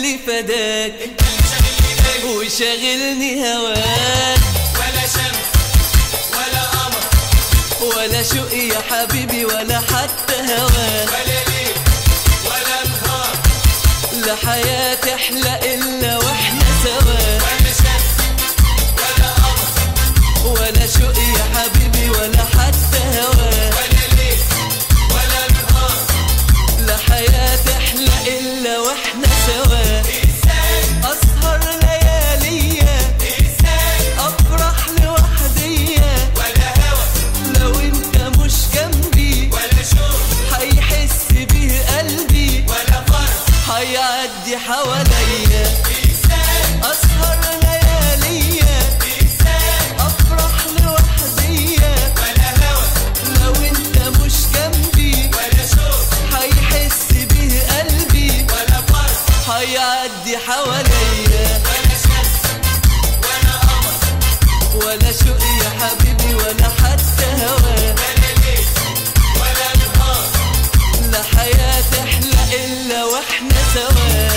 شاغلني فداك وشاغلني هواك ولا شمس ولا قمر ولا شوق يا حبيبي ولا حتى هواك ولا ليل ولا نهار لا حياة تحلى إلا وإحنا سوا ولا شمس ولا قمر ولا شوق يا حبيبي ولا حتى هواك ولا ليل ولا نهار لا حياة تحلى إلا وإحنا سوا ازاي أسهر لياليا ازاي أفرح لوحديا ولا هوى لو أنت مش جنبي ولا شوق هيحس بيه قلبي ولا فرح هيعدي حواليا ازاي أسهر لياليا ازاي أفرح لوحديا ولا هوى لو أنت مش جنبي ولا شوق هيحس بيه قلبي ولا فرح هيعدي حواليا ولا شمس ولا قمر ولا شوق يا حبيبي ولا حتى هواك ولا ليل ولا نهار لا حياة تحلى إلا وإحنا سوا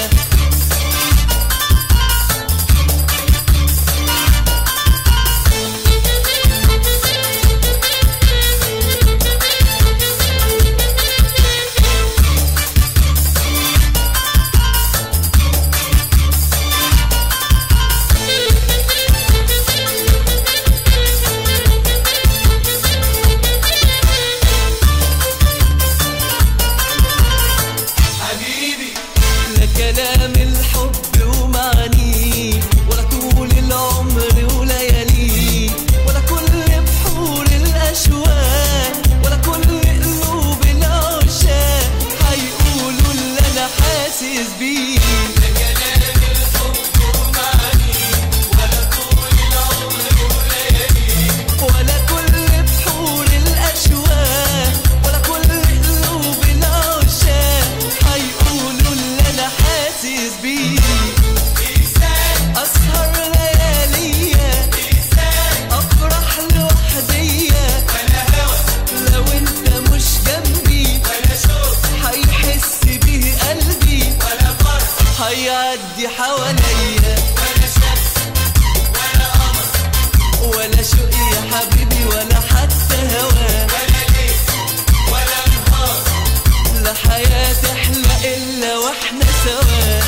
حبيبي لا كلام الحب ومعانيه ولا طول العمر ولياليه ولا كل بحور الأشواق ولا كل قلوب العشاق هيقولوا اللي أنا حاسس بيه كلام الحب ومعاني ولا طول العمر وليالي ولا كل بحور الأشواق ولا كل قلوب العشاق هيقولوا اللي أنا حاسس بيه ازاي أسهر لياليا ازاي أفرح لوحديا ولا هوى لو أنت مش جنبي ولا شوق هيحس بيه قلبي ولا فرح هيعدي حواليا ولا شمس ولا قمر ولا شوق يا حبيبي ولا حتى هواك ولا ليل ولا نهار لا حياة تحلى إلا وإحنا سوا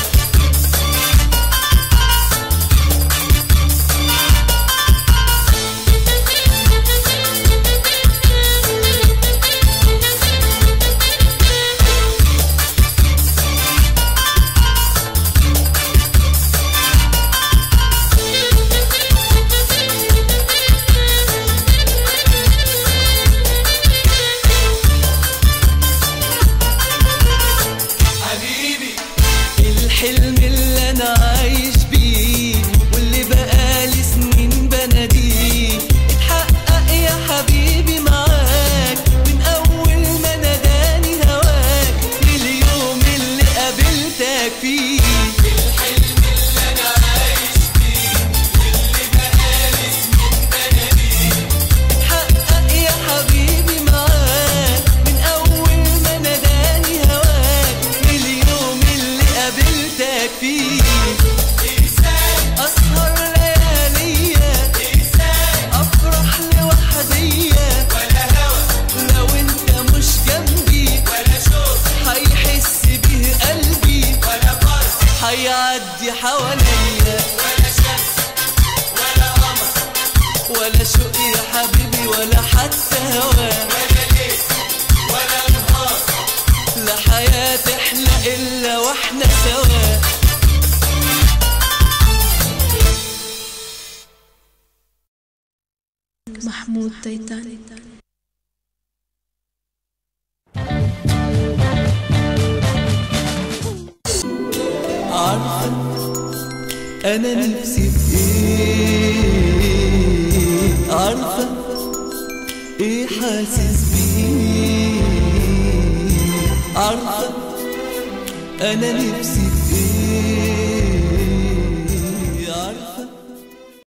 حبيبي الحلم اللي أنا عايش بيه واللي بقالي سنين بناديه اتحقق يا حبيبي معاك من أول ما ناداني هواك لليوم اللي قابلتك فيه الحلم اللي انا عايش فيه اللي بقالي سنين بناديه اتحقق يا حبيبي معاك من أول ما ناداني هواك لليوم اللي قابلتك فيه ازاي أسهر لياليا ازاي أفرح لوحديا ولا هوى لو أنت مش جنبي ولا شوق هيحس بيه قلبي ولا فرح هيعدي حواليا ولا شمس ولا قمر ولا شوق يا حبيبي ولا حتى هواك ولا ليل ولا نهار لا حياة تحلى إلا وإحنا سوا محمود تيتاني عارفة أنا نفسي في إيه عارفة إيه حاسس بيه عارفة أنا نفسي